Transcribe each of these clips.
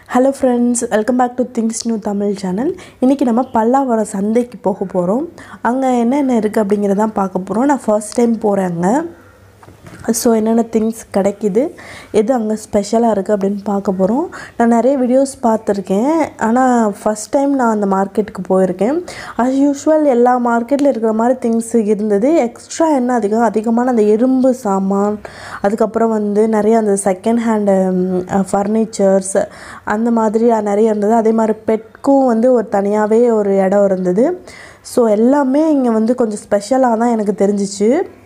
hello friends welcome back to things new Tamil channel இன்றைக்கி நம்ம பல்லாவரம் சந்தைக்கு போக போகிறோம் அங்கே என்னென்ன இருக்குது அப்படிங்கிறதான் பார்க்க போகிறோம் நான் ஃபர்ஸ்ட் டைம் போகிறேங்க ஸோ என்னென்ன திங்ஸ் கிடைக்கிது எது அங்கே ஸ்பெஷலாக இருக்குது அப்படின்னு பார்க்க போகிறோம் நான் நிறைய வீடியோஸ் பார்த்துருக்கேன் ஆனால் ஃபஸ்ட் டைம் நான் அந்த மார்க்கெட்டுக்கு போயிருக்கேன் as யூஷுவல் எல்லா மார்க்கெட்டில் இருக்கிற மாதிரி திங்ஸ் இருந்தது எக்ஸ்ட்ரா என்ன அதிகம் அதிகமான அந்த இரும்பு சாமான் அதுக்கப்புறம் வந்து நிறைய அந்த செகண்ட் ஹேண்டு ஃபர்னிச்சர்ஸ் அந்த மாதிரி நிறைய இருந்தது அதே மாதிரி பெட்க்கும் வந்து ஒரு தனியாகவே ஒரு இடம் இருந்தது ஸோ எல்லாமே இங்கே வந்து கொஞ்சம் ஸ்பெஷலாக தான் எனக்கு தெரிஞ்சிச்சு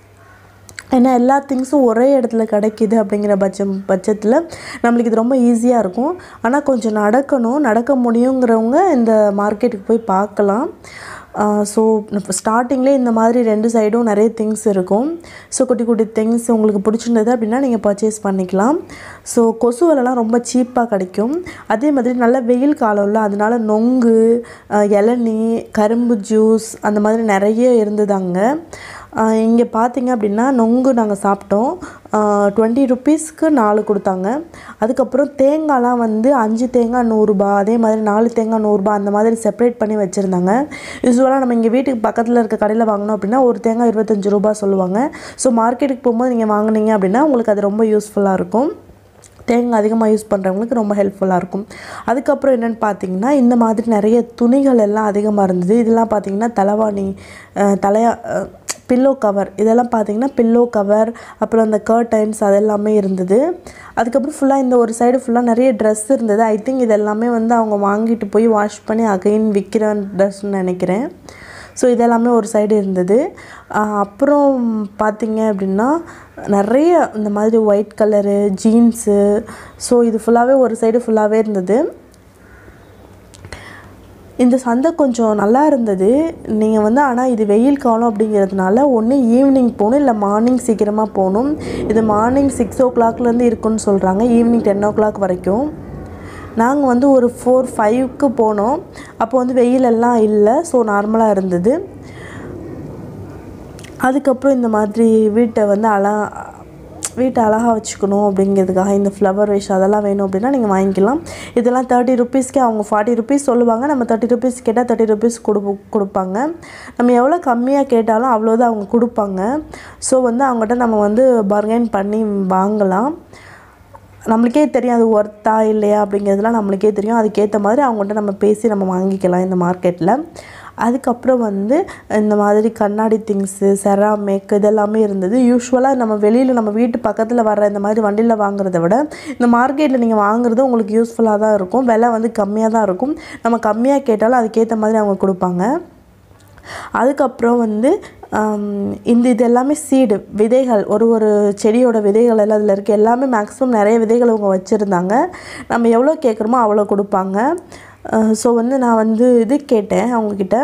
ஏன்னா எல்லா திங்ஸும் ஒரே இடத்துல கிடைக்கிது அப்படிங்கிற பட்சம் பட்சத்தில் நம்மளுக்கு இது ரொம்ப ஈஸியாக இருக்கும் ஆனால் கொஞ்சம் நடக்கணும் நடக்க முடியுங்கிறவங்க இந்த மார்க்கெட்டுக்கு போய் பார்க்கலாம் ஸோ ஸ்டார்டிங்லேயே இந்த மாதிரி ரெண்டு சைடும் நிறைய திங்ஸ் இருக்கும் ஸோ குட்டி குட்டி திங்ஸ் உங்களுக்கு பிடிச்சிருந்தது அப்படின்னா நீங்கள் பர்ச்சேஸ் பண்ணிக்கலாம் ஸோ கொசு வலைலாம் ரொம்ப சீப்பாக கிடைக்கும் அதே மாதிரி நல்ல வெயில் காலம்ல அதனால நொங்கு அஹ், இளநீ கரும்பு ஜூஸ் அந்த மாதிரி நிறைய இருந்தது அங்கே இங்கே பார்த்தீங்க அப்படின்னா நொங்கு நாங்கள் சாப்பிட்டோம் டுவெண்ட்டி ருப்பீஸ்க்கு நாலு கொடுத்தாங்க அதுக்கப்புறம் தேங்காய்லாம் வந்து அஞ்சு தேங்காய் நூறுரூபா அதே மாதிரி நாலு தேங்காய் நூறுரூபா அந்த மாதிரி செப்பரேட் பண்ணி வச்சுருந்தாங்க யூஸ்வலாக நம்ம இங்கே வீட்டுக்கு பக்கத்தில் இருக்க கடையில் வாங்கினோம் அப்படின்னா ஒரு தேங்காய் இருபத்தஞ்சு ரூபா சொல்லுவாங்க ஸோ மார்க்கெட்டுக்கு போகும்போது நீங்கள் வாங்குனீங்க அப்படின்னா உங்களுக்கு அது ரொம்ப யூஸ்ஃபுல்லாக இருக்கும் தேங்காய் அதிகமாக யூஸ் பண்ணுறவங்களுக்கு ரொம்ப ஹெல்ப்ஃபுல்லாக இருக்கும் அதுக்கப்புறம் என்னென்னு பார்த்தீங்கன்னா இந்த மாதிரி நிறைய துணிகள் எல்லாம் அதிகமாக இருந்தது இதெல்லாம் பார்த்தீங்கன்னா தலைவாணி அஹ், தலையா பில்லோ கவர் இதெல்லாம் பார்த்தீங்கன்னா பில்லோ கவர் அப்புறம் அந்த கர்டைன்ஸ் அதெல்லாமே இருந்தது அதுக்கப்புறம் ஃபுல்லாக இந்த ஒரு சைடு ஃபுல்லாக நிறைய ட்ரெஸ் இருந்தது ஐ திங்க் இது எல்லாமே வந்து அவங்க வாங்கிட்டு போய் வாஷ் பண்ணி அகைன் விற்கிற ட்ரெஸ்ன்னு நினைக்கிறேன் ஸோ இதெல்லாமே ஒரு சைடு இருந்தது ஆஹ் அப்புறம் பார்த்தீங்க அப்படின்னா நிறைய இந்த மாதிரி ஒயிட் கலரு ஜீன்ஸு ஸோ இது ஃபுல்லாகவே ஒரு சைடு ஃபுல்லாகவே இருந்தது இந்த சந்தை கொஞ்சம் நல்லா இருந்தது நீங்கள் வந்து ஆனால் இது வெயில் காலம் அப்படிங்கிறதுனால ஒன்று ஈவினிங் போகணும் இல்லை மார்னிங் சீக்கிரமாக போகணும் இது மார்னிங் சிக்ஸ் ஓ கிளாக்லேருந்து இருக்குன்னு சொல்கிறாங்க ஈவினிங் டென் ஓ கிளாக் வரைக்கும் நாங்கள் வந்து ஒரு ஃபோர் ஃபைவ்க்கு போனோம் அப்போ வந்து வெயில் எல்லாம் இல்லை ஸோ நார்மலாக இருந்தது அதுக்கப்புறம் இந்த மாதிரி வீட்டை வந்து அழ வீட்டை அழகாக வச்சுக்கணும் அப்படிங்கிறதுக்காக இந்த ஃப்ளவர் வேஷ் அதெல்லாம் வேணும் அப்படின்னா நீங்கள் வாங்கிக்கலாம் இதெல்லாம் தேர்ட்டி ருப்பீஸ்க்கே அவங்க ஃபார்ட்டி ருபீஸ் சொல்லுவாங்க நம்ம தேர்ட்டி ருபீஸ் கேட்டால் தேர்ட்டி ருபீஸ் கொடு கொடுப்பாங்க நம்ம எவ்வளோ கம்மியாக கேட்டாலும் அவ்வளோதான் அவங்க கொடுப்பாங்க ஸோ வந்து அவங்ககிட்ட நம்ம வந்து பர்கெயின் பண்ணி வாங்கலாம் நம்மளுக்கே தெரியும் அது ஒர்த்தா இல்லையா அப்படிங்கிறதுலாம் நம்மளுக்கே தெரியும் அதுக்கேற்ற மாதிரி அவங்கள்ட்ட நம்ம பேசி நம்ம வாங்கிக்கலாம் இந்த மார்க்கெட்டில் அதுக்கப்புறம் வந்து இந்த மாதிரி கண்ணாடி திங்ஸு செராமிக் இதெல்லாமே இருந்தது யூஸ்வலாக நம்ம வெளியில் நம்ம வீட்டு பக்கத்தில் வர்ற இந்த மாதிரி வண்டியில் வாங்குறத விட இந்த மார்க்கெட்டில் நீங்கள் வாங்குறது உங்களுக்கு யூஸ்ஃபுல்லாக தான் இருக்கும் விலை வந்து கம்மியாக தான் இருக்கும் நம்ம கம்மியாக கேட்டாலும் அதுக்கேற்ற மாதிரி அவங்க கொடுப்பாங்க அதுக்கப்புறம் வந்து ஆம், இந்த இது எல்லாமே சீடு விதைகள் ஒரு ஒரு செடியோட விதைகள் எல்லாம் அதில் இருக்குது எல்லாமே மேக்ஸிமம் நிறைய விதைகள் அவங்க வச்சுருந்தாங்க நம்ம எவ்வளோ கேட்குறோமோ அவ்வளோ கொடுப்பாங்க ஸோ வந்து நான் வந்து இது கேட்டேன் அவங்கக்கிட்ட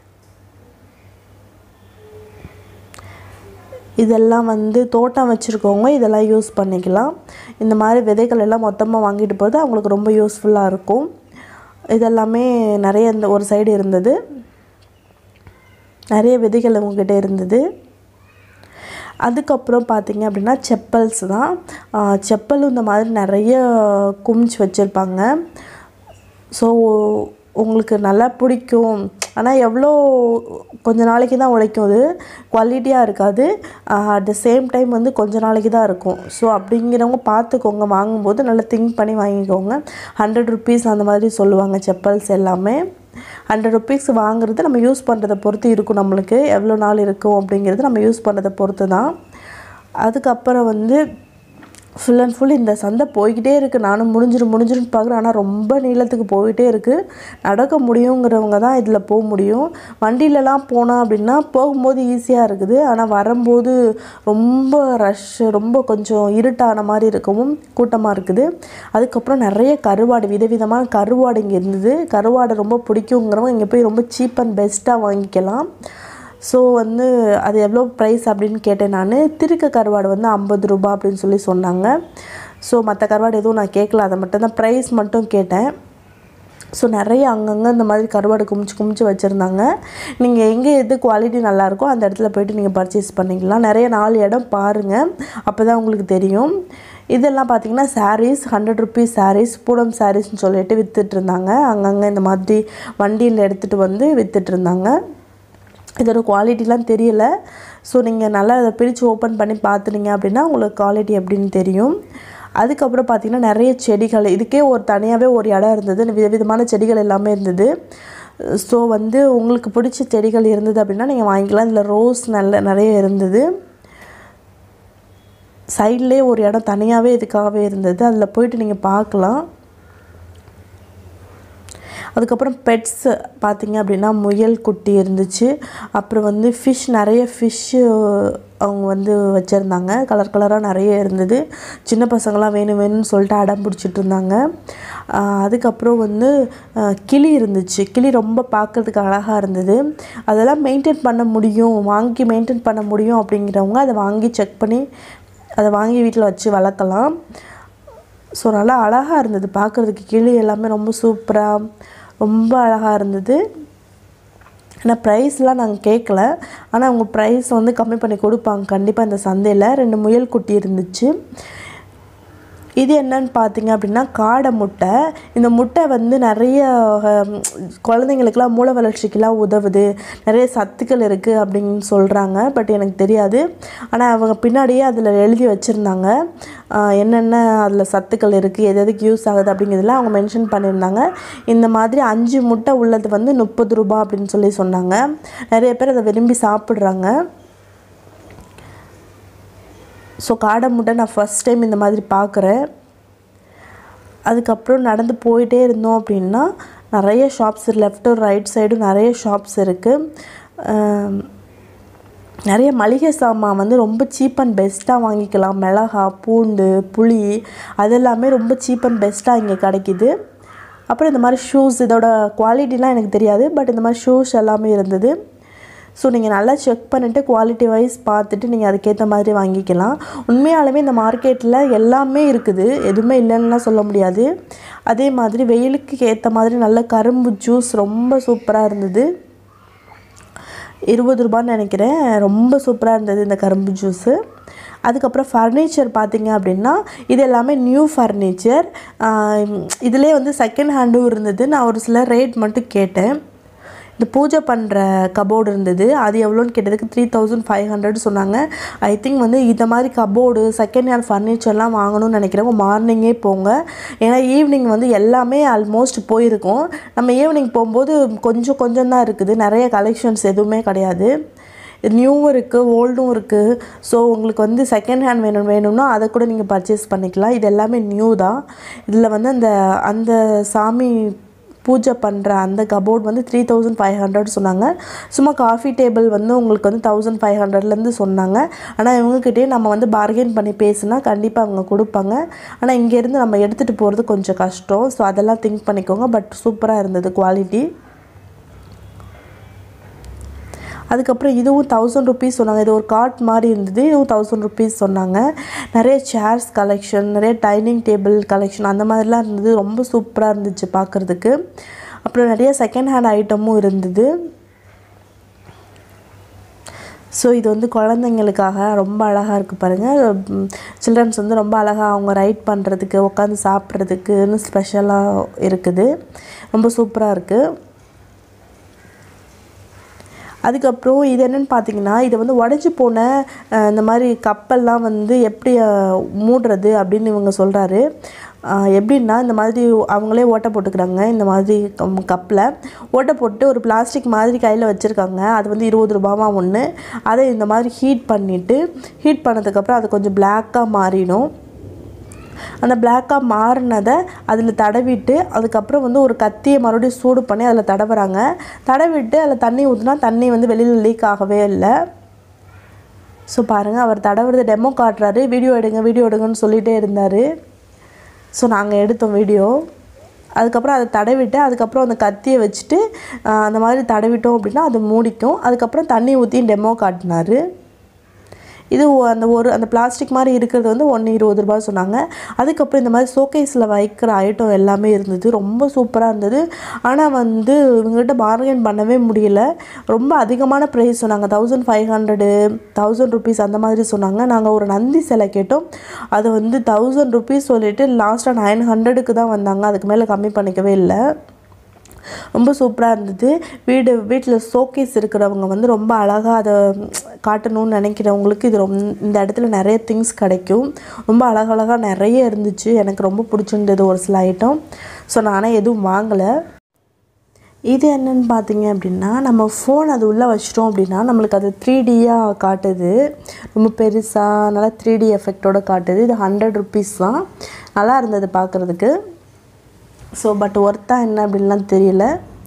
இதெல்லாம் வந்து தோட்டம் வச்சுருக்கவங்க இதெல்லாம் யூஸ் பண்ணிக்கலாம் இந்த மாதிரி விதைகள் எல்லாம் மொத்தமாக வாங்கிட்டு போகிறது அவங்களுக்கு ரொம்ப யூஸ்ஃபுல்லாக இருக்கும் இதெல்லாமே நிறைய இந்த ஒரு சைடு இருந்தது நிறைய விதைகள் உங்ககிட்ட இருந்தது அதுக்கப்புறம் பார்த்தீங்க அப்படின்னா செப்பல்ஸ் தான் ஆஹ் செப்பலும் இந்த மாதிரி நிறைய குமிச்சு வச்சுருப்பாங்க ஸோ உங்களுக்கு நல்லா பிடிக்கும் ஆனால் எவ்வளோ கொஞ்ச நாளைக்கு தான் உழைக்கும் அது குவாலிட்டியாக இருக்காது அட் த சேம் டைம் வந்து கொஞ்ச நாளைக்கு தான் இருக்கும் ஸோ அப்படிங்கிறவங்க பார்த்துக்கோங்க வாங்கும்போது நல்லா திங்க் பண்ணி வாங்கிக்கோங்க ஹண்ட்ரட் ருபீஸ் அந்த மாதிரி சொல்லுவாங்க செப்பல்ஸ் எல்லாமே ஹண்ட்ரட் ருபீஸ் வாங்குறது நம்ம யூஸ் பண்ணுறதை பொறுத்து இருக்கும் நம்மளுக்கு எவ்வளோ நாள் இருக்கும் அப்படிங்கிறது நம்ம யூஸ் பண்ணுறதை பொறுத்து தான் அதுக்கப்புறம் வந்து ஃபுல் அண்ட் ஃபுல் இந்த சந்தை போய்கிட்டே இருக்குது நானும் முடிஞ்சிரும் முடிஞ்சிரும்னு பார்க்குறேன் ஆனால் ரொம்ப நீளத்துக்கு போயிட்டே இருக்குது நடக்க முடியுங்கிறவங்க தான் இதில் போக முடியும் வண்டியிலலாம் போனோம் அப்படின்னா போகும்போது ஈஸியாக இருக்குது ஆனால் வரும்போது ரொம்ப ரஷ் ரொம்ப கொஞ்சம் இருட்டான மாதிரி இருக்கவும் கூட்டமாக இருக்குது அதுக்கப்புறம் நிறைய கருவாடு விதவிதமான கருவாடு இங்கே இருந்தது கருவாடு ரொம்ப பிடிக்குங்கிறவங்க இங்கே போய் ரொம்ப சீப் அண்ட் பெஸ்ட்டாக வாங்கிக்கலாம் ஸோ வந்து அது எவ்வளோ ப்ரைஸ் அப்படின்னு கேட்டேன் நான் திருக்க கருவாடு வந்து ஐம்பது ரூபா அப்படின்னு சொல்லி சொன்னாங்க ஸோ மற்ற கருவாடு எதுவும் நான் கேட்கல அதை மட்டும் தான் ப்ரைஸ் மட்டும் கேட்டேன் ஸோ நிறைய அங்கங்கே இந்த மாதிரி கருவாடு குமிச்சு குமிச்சு வச்சுருந்தாங்க நீங்கள் எங்கே எது குவாலிட்டி நல்லாயிருக்கோ அந்த இடத்துல போயிட்டு நீங்கள் பர்ச்சேஸ் பண்ணிக்கலாம் நிறைய நாலு இடம் பாருங்கள் அப்போ தான் உங்களுக்கு தெரியும் இதெல்லாம் பார்த்தீங்கன்னா sarees hundred rupees sarees Poonam சாரீஸ்னு சொல்லிட்டு வித்துட்டு இருந்தாங்க அங்கங்கே இந்த மாதிரி வண்டியில் எடுத்துகிட்டு வந்து வித்துட்டு இருந்தாங்க இதோட குவாலிட்டிலாம் தெரியல ஸோ நீங்கள் நல்லா அதை பிரித்து ஓப்பன் பண்ணி பார்த்துனீங்க அப்படின்னா உங்களுக்கு குவாலிட்டி எப்படின்னு தெரியும் அதுக்கப்புறம் பார்த்தீங்கன்னா நிறைய செடிகள் இதுக்கே ஒரு தனியாகவே ஒரு இடம் இருந்தது விதவிதமான செடிகள் எல்லாமே இருந்தது ஸோ வந்து உங்களுக்கு பிடிச்ச செடிகள் இருந்தது அப்படின்னா நீங்கள் வாங்கிக்கலாம் இதில் ரோஸ் நல்ல நிறைய இருந்தது சைட்லேயே ஒரு இடம் தனியாகவே இதுக்காகவே இருந்தது அதில் போயிட்டு நீங்கள் பார்க்கலாம் அதுக்கப்புறம் பெட்ஸ் பார்த்தீங்க அப்படின்னா முயல் குட்டி இருந்துச்சு அப்புறம் வந்து ஃபிஷ் நிறைய ஃபிஷ்ஷு அவங்க வந்து வச்சுருந்தாங்க கலர் கலராக நிறைய இருந்தது சின்ன பசங்களாம் வேணும் வேணும்னு சொல்லிட்டு அடம் பிடிச்சிட்டு இருந்தாங்க ஆஹ் அதுக்கப்புறம் வந்து ஆஹ் கிளி இருந்துச்சு கிளி ரொம்ப பார்க்குறதுக்கு அழகாக இருந்தது அதெல்லாம் மெயின்டைன் பண்ண முடியும் வாங்கி மெயின்டைன் பண்ண முடியும் அப்படிங்கிறவங்க அதை வாங்கி செக் பண்ணி அதை வாங்கி வீட்டில் வச்சு வளர்க்கலாம் ஸோ நல்லா அழகாக இருந்தது பார்க்குறதுக்கு கிளி எல்லாமே ரொம்ப சூப்பராக ரொம்ப அழகாக இருந்தது ஆனால் ப்ரைஸ்லாம் நாங்கள் கேட்கல ஆனால் அவங்க ப்ரைஸ் வந்து கம்மி பண்ணி கொடுப்பாங்க கண்டிப்பாக இந்த சந்தையில் ரெண்டு முயல் குட்டி இருந்துச்சு இது என்னன்னு பார்த்தீங்க அப்படின்னா காடை முட்டை இந்த முட்டை வந்து நிறைய ஹம், குழந்தைங்களுக்கெல்லாம் மூளை வளர்ச்சிக்கெல்லாம் உதவுது நிறைய சத்துக்கள் இருக்குது அப்படின்னு சொல்கிறாங்க பட் எனக்கு தெரியாது ஆனால் அவங்க பின்னாடியே அதில் எழுதி வச்சுருந்தாங்க என்னென்ன அதில் சத்துக்கள் இருக்குது எது எதுக்கு யூஸ் ஆகுது அப்படிங்கிறதுலாம் அவங்க மென்ஷன் பண்ணியிருந்தாங்க இந்த மாதிரி அஞ்சு முட்டை உள்ளது வந்து முப்பது ரூபா அப்படின்னு சொல்லி சொன்னாங்க நிறைய பேர் அதை விரும்பி சாப்பிட்றாங்க ஸோ காடை முட்டை நான் ஃபஸ்ட் டைம் இந்த மாதிரி பார்க்குறேன் அதுக்கப்புறம் நடந்து போயிட்டே இருந்தோம் அப்படின்னா நிறைய ஷாப்ஸ் லெஃப்ட் ரைட் சைடும் நிறைய ஷாப்ஸ் இருக்குது நிறைய மளிகை சாமான் வந்து ரொம்ப சீப் அண்ட் பெஸ்ட்டாக வாங்கிக்கலாம் மிளகா பூண்டு புளி அதெல்லாமே ரொம்ப சீப் அண்ட் பெஸ்ட்டாக இங்கே கிடைக்கிது அப்புறம் இந்த மாதிரி ஷூஸ் இதோட குவாலிட்டிலாம் எனக்கு தெரியாது பட் இந்த மாதிரி ஷூஸ் எல்லாமே இருந்தது ஸோ நீங்கள் நல்லா செக் பண்ணிவிட்டு குவாலிட்டி வைஸ் பார்த்துட்டு நீங்கள் அதுக்கேற்ற மாதிரி வாங்கிக்கலாம் உண்மையாலுமே இந்த மார்க்கெட்டில் எல்லாமே இருக்குது எதுவுமே இல்லைன்னுலாம் சொல்ல முடியாது அதே மாதிரி வெயிலுக்கு ஏற்ற மாதிரி நல்ல கரும்பு ஜூஸ் ரொம்ப சூப்பராக இருந்தது இருபது ரூபான்னு நினைக்கிறேன் ரொம்ப சூப்பராக இருந்தது இந்த கரும்பு ஜூஸு அதுக்கப்புறம் ஃபர்னிச்சர் பார்த்தீங்க அப்படின்னா இது எல்லாமே நியூ ஃபர்னிச்சர் இதிலே வந்து செகண்ட் ஹேண்டும் இருந்தது நான் ஒரு சில ரேட் மட்டும் கேட்டேன் இந்த பூஜை பண்ணுற கபோர்டு இருந்தது அது எவ்வளோன்னு கேட்டதுக்கு த்ரீ தௌசண்ட் ஃபைவ் ஹண்ட்ரட் சொன்னாங்க ஐ திங்க் வந்து இந்த மாதிரி கபோர்டு செகண்ட் ஹேண்ட் ஃபர்னிச்சர்லாம் வாங்கணும்னு நினைக்கிறவங்க மார்னிங்கே போங்க ஏன்னா ஈவினிங் வந்து எல்லாமே ஆல்மோஸ்ட் போயிருக்கும் நம்ம ஈவினிங் போகும்போது கொஞ்சம் கொஞ்சம் தான் இருக்குது நிறைய கலெக்ஷன்ஸ் எதுவுமே கிடையாது நியூவும் இருக்குது ஓல்டும் இருக்குது ஸோ உங்களுக்கு வந்து செகண்ட் ஹேண்ட் வேணும் வேணும்னா அதை கூட நீங்கள் பர்ச்சேஸ் பண்ணிக்கலாம் இது எல்லாமே நியூ தான் இதில் வந்து அந்த அந்த சாமி பூஜை பண்ணுற அந்த கபோர்ட் வந்து த்ரீ தௌசண்ட் ஃபைவ் ஹண்ட்ரட் சொன்னாங்க சும்மா காஃபி டேபிள் வந்து உங்களுக்கு வந்து தௌசண்ட் ஃபைவ் ஹண்ட்ரட்லேருந்து சொன்னாங்க ஆனால் இவங்ககிட்டயே நம்ம வந்து பார்கெயின் பண்ணி பேசுனா கண்டிப்பாக அவங்க கொடுப்பாங்க ஆனால் இங்கேருந்து நம்ம எடுத்துகிட்டு போகிறது கொஞ்சம் கஷ்டம் ஸோ அதெல்லாம் திங்க் பண்ணிக்கோங்க பட் சூப்பராக இருந்தது குவாலிட்டி அதுக்கப்புறம் இதுவும் தௌசண்ட் ருபீஸ் சொன்னாங்க இது ஒரு கார்ட் மாதிரி இருந்தது இதுவும் தௌசண்ட் ருபீஸ் சொன்னாங்க நிறைய சேர்ஸ் கலெக்ஷன் நிறைய டைனிங் டேபிள் கலெக்ஷன் அந்த மாதிரிலாம் இருந்தது ரொம்ப சூப்பராக இருந்துச்சு பார்க்குறதுக்கு அப்புறம் நிறைய செகண்ட் ஹேண்ட் ஐட்டமும் இருந்தது ஸோ இது வந்து குழந்தைங்களுக்காக ரொம்ப அழகாக இருக்குது பாருங்கள் சில்ட்ரன்ஸ் வந்து ரொம்ப அழகாக அவங்க ரைட் பண்ணுறதுக்கு உட்காந்து சாப்பிட்றதுக்குன்னு ஸ்பெஷலாக இருக்குது ரொம்ப சூப்பராக இருக்குது அதுக்கப்புறம் இது என்னென்னு பார்த்தீங்கன்னா இது வந்து உடஞ்சி போன அஹ், இந்த மாதிரி கப்பல்லாம் வந்து எப்படி அஹ், மூடுறது அப்படின்னு இவங்க சொல்கிறாரு எப்படின்னா இந்த மாதிரி அவங்களே ஓட்டை போட்டுக்கிறாங்க இந்த மாதிரி கப்பில் ஓட்டை போட்டு ஒரு பிளாஸ்டிக் மாதிரி கையில் வச்சுருக்காங்க அது வந்து இருபது ரூபாவா ஒன்று அதை இந்த மாதிரி ஹீட் பண்ணிவிட்டு ஹீட் பண்ணதுக்கப்புறம் அது கொஞ்சம் பிளாக்காக மாறிடும் அந்த பிளாக்காக மாறினதை அதில் தடவிட்டு அதுக்கப்புறம் வந்து ஒரு கத்தியை மறுபடியும் சூடு பண்ணி அதில் தடவுறாங்க தடவிட்டு அதில் தண்ணி ஊற்றினா தண்ணி வந்து வெளியில் லீக் ஆகவே இல்லை ஸோ பாருங்கள் அவர் தடவுறது டெமோ காட்டுறாரு வீடியோ எடுங்க வீடியோ எடுங்கன்னு சொல்லிகிட்டே இருந்தார் ஸோ நாங்கள் எடுத்தோம் வீடியோ அதுக்கப்புறம் அதை தடவிட்டு அதுக்கப்புறம் அந்த கத்தியை வச்சுட்டு ஆஹ், அந்த மாதிரி தடவிட்டோம் அப்படின்னா அது மூடிக்கும் அதுக்கப்புறம் தண்ணி ஊற்றி டெமோ காட்டினார் இது ஒ- அந்த ஒரு அந்த பிளாஸ்டிக் மாதிரி இருக்கிறது வந்து ஒன்று இருபது ரூபாய் சொன்னாங்க அதுக்கப்புறம் இந்த மாதிரி ஷோகேஸில் வைக்கிற ஐட்டம் எல்லாமே இருந்தது ரொம்ப சூப்பராக இருந்தது ஆனால் வந்து இவங்ககிட்ட பார்கெயின் பண்ணவே முடியல ரொம்ப அதிகமான ப்ரைஸ் சொன்னாங்க thousand five hundred thousand rupees அந்த மாதிரி சொன்னாங்க நாங்கள் ஒரு நந்தி சிலை கேட்டோம் அது வந்து தௌசண்ட் ருபீஸ் சொல்லிட்டு லாஸ்ட்டாக நைன் ஹண்ட்ரடுக்கு தான் வந்தாங்க அதுக்கு மேலே கம்மி பண்ணிக்கவே இல்லை ரொம்ப சூப்பராக இருந்தது வீடு வீட்டில் ஷோகேஸ் இருக்கிறவங்க வந்து ரொம்ப அழகாக அதை காட்டணும்னு நினைக்கிறவங்களுக்கு இது ரொம்ப இந்த இடத்துல நிறைய திங்ஸ் கிடைக்கும் ரொம்ப அழகழகாக நிறைய இருந்துச்சு எனக்கு ரொம்ப பிடிச்சிருந்தது ஒரு சில ஐட்டம் ஸோ நானே எதுவும் வாங்கலை இது என்னன்னு பார்த்தீங்க அப்படின்னா நம்ம ஃபோன் அது உள்ளே வச்சிட்டோம் அப்படின்னா நம்மளுக்கு அது த்ரீ டியாக காட்டுது ரொம்ப பெருசாக நல்லா த்ரீ டி எஃபெக்டோட காட்டுது இது ஹண்ட்ரட் ருபீஸ் தான் நல்லா இருந்தது பார்க்குறதுக்கு ஸோ பட் ஒர்த்தா என்ன அப்படின்லாம் தெரியல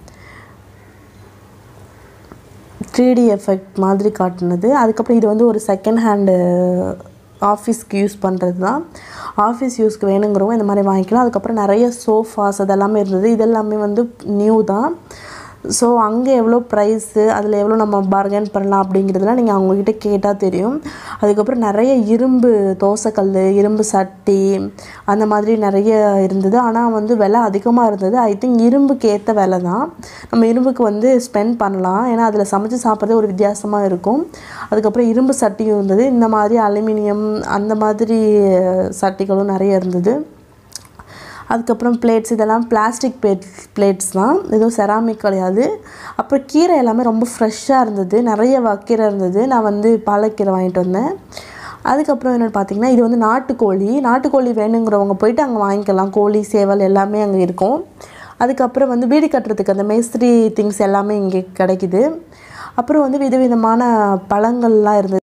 த்ரீ டி எஃபெக்ட் மாதிரி காட்டுனது அதுக்கப்புறம் இது வந்து ஒரு செகண்ட் ஹேண்டு ஆஃபீஸ்க்கு யூஸ் பண்ணுறது தான் ஆஃபீஸ் யூஸ்க்கு வேணுங்கிறவங்க இந்த மாதிரி வாங்கிக்கலாம் அதுக்கப்புறம் நிறைய சோஃபாஸ் அதெல்லாமே இருந்தது இதெல்லாமே வந்து நியூ தான் ஸோ அங்கே எவ்வளோ ப்ரைஸு அதில் எவ்வளோ நம்ம பார்கெயின் பண்ணலாம் அப்படிங்கிறதுலாம் நீங்கள் அவங்கக்கிட்ட கேட்டால் தெரியும் அதுக்கப்புறம் நிறைய இரும்பு தோசைக்கல் இரும்பு சட்டி அந்த மாதிரி நிறைய இருந்தது ஆனால் வந்து விலை அதிகமாக இருந்தது ஐ திங்க் இரும்புக்கு ஏற்ற விலை தான் நம்ம இரும்புக்கு வந்து ஸ்பெண்ட் பண்ணலாம் ஏன்னா அதில் சமைச்சு சாப்பிட்றது ஒரு வித்தியாசமாக இருக்கும் அதுக்கப்புறம் இரும்பு சட்டியும் இருந்தது இந்த மாதிரி அலுமினியம் அந்த மாதிரி சட்டிகளும் நிறைய இருந்தது அதுக்கப்புறம் பிளேட்ஸ் இதெல்லாம் பிளாஸ்டிக் பிளேட் பிளேட்ஸ் தான் எதுவும் செராமிக் கிடையாது அப்புறம் கீரை எல்லாமே ரொம்ப ஃப்ரெஷ்ஷாக இருந்தது நிறைய வக்கீரை இருந்தது நான் வந்து பாலக்கீரை வாங்கிட்டு வந்தேன் அதுக்கப்புறம் என்னென்னு பார்த்தீங்கன்னா இது வந்து நாட்டுக்கோழி நாட்டுக்கோழி வேணுங்கிறவங்க போயிட்டு அங்கே வாங்கிக்கலாம் கோழி சேவல் எல்லாமே அங்கே இருக்கும் அதுக்கப்புறம் வந்து வீடு கட்டுறதுக்கு அந்த மேஸ்திரி திங்ஸ் எல்லாமே இங்கே கிடைக்குது அப்புறம் வந்து விதவிதமான பழங்கள்லாம் இருந்தது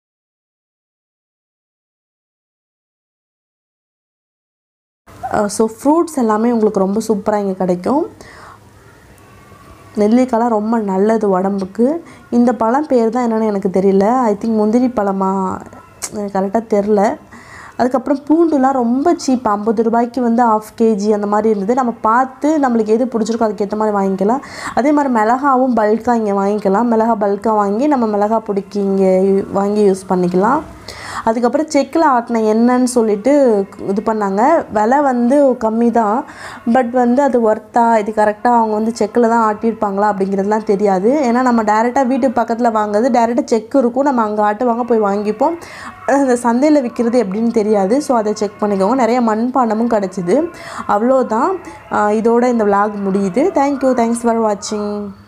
ஸோ ஃப்ரூட்ஸ் எல்லாமே உங்களுக்கு ரொம்ப சூப்பராக இங்கே கிடைக்கும் நெல்லிக்காய்லாம் ரொம்ப நல்லது உடம்புக்கு இந்த பழம் பேர் தான் என்னென்னு எனக்கு தெரியல ஐ திங்க் முந்திரி பழமா எனக்கு கரெக்டாக தெரில அதுக்கப்புறம் பூண்டுலாம் ரொம்ப சீப் ஐம்பது ரூபாய்க்கு வந்து ஆஃப் கேஜி அந்த மாதிரி இருந்தது நம்ம பார்த்து நம்மளுக்கு எது பிடிச்சிருக்கோ அதுக்கேற்ற மாதிரி வாங்கிக்கலாம் அதே மாதிரி மிளகாவும் பல்காக இங்கே வாங்கிக்கலாம் மிளகா பல்காக வாங்கி நம்ம மிளகா பொடிக்கு இங்கே வாங்கி யூஸ் பண்ணிக்கலாம் அதுக்கப்புறம் செக்கில் ஆட்டின எண்ணெய்ன்னு சொல்லிட்டு இது பண்ணாங்க விலை வந்து கம்மி தான் பட் வந்து அது ஒர்த்தா இது கரெக்டாக அவங்க வந்து செக்கில் தான் ஆட்டியிருப்பாங்களா அப்படிங்கிறதுலாம் தெரியாது ஏன்னா நம்ம டேரெக்டாக வீட்டு பக்கத்தில் வாங்குறது டேரெக்டாக செக் இருக்கும் நம்ம அங்கே ஆட்டுவாங்க போய் வாங்கிப்போம் அந்த சந்தையில் விற்கிறது எப்படின்னு தெரியாது ஸோ அதை செக் பண்ணிக்கோங்க நிறைய மண்பாண்டமும் கிடச்சிது அவ்வளோதான் ஆஹ் இதோட இந்த vlog முடியுது தேங்க்யூ தேங்க்ஸ் ஃபார் வாட்சிங்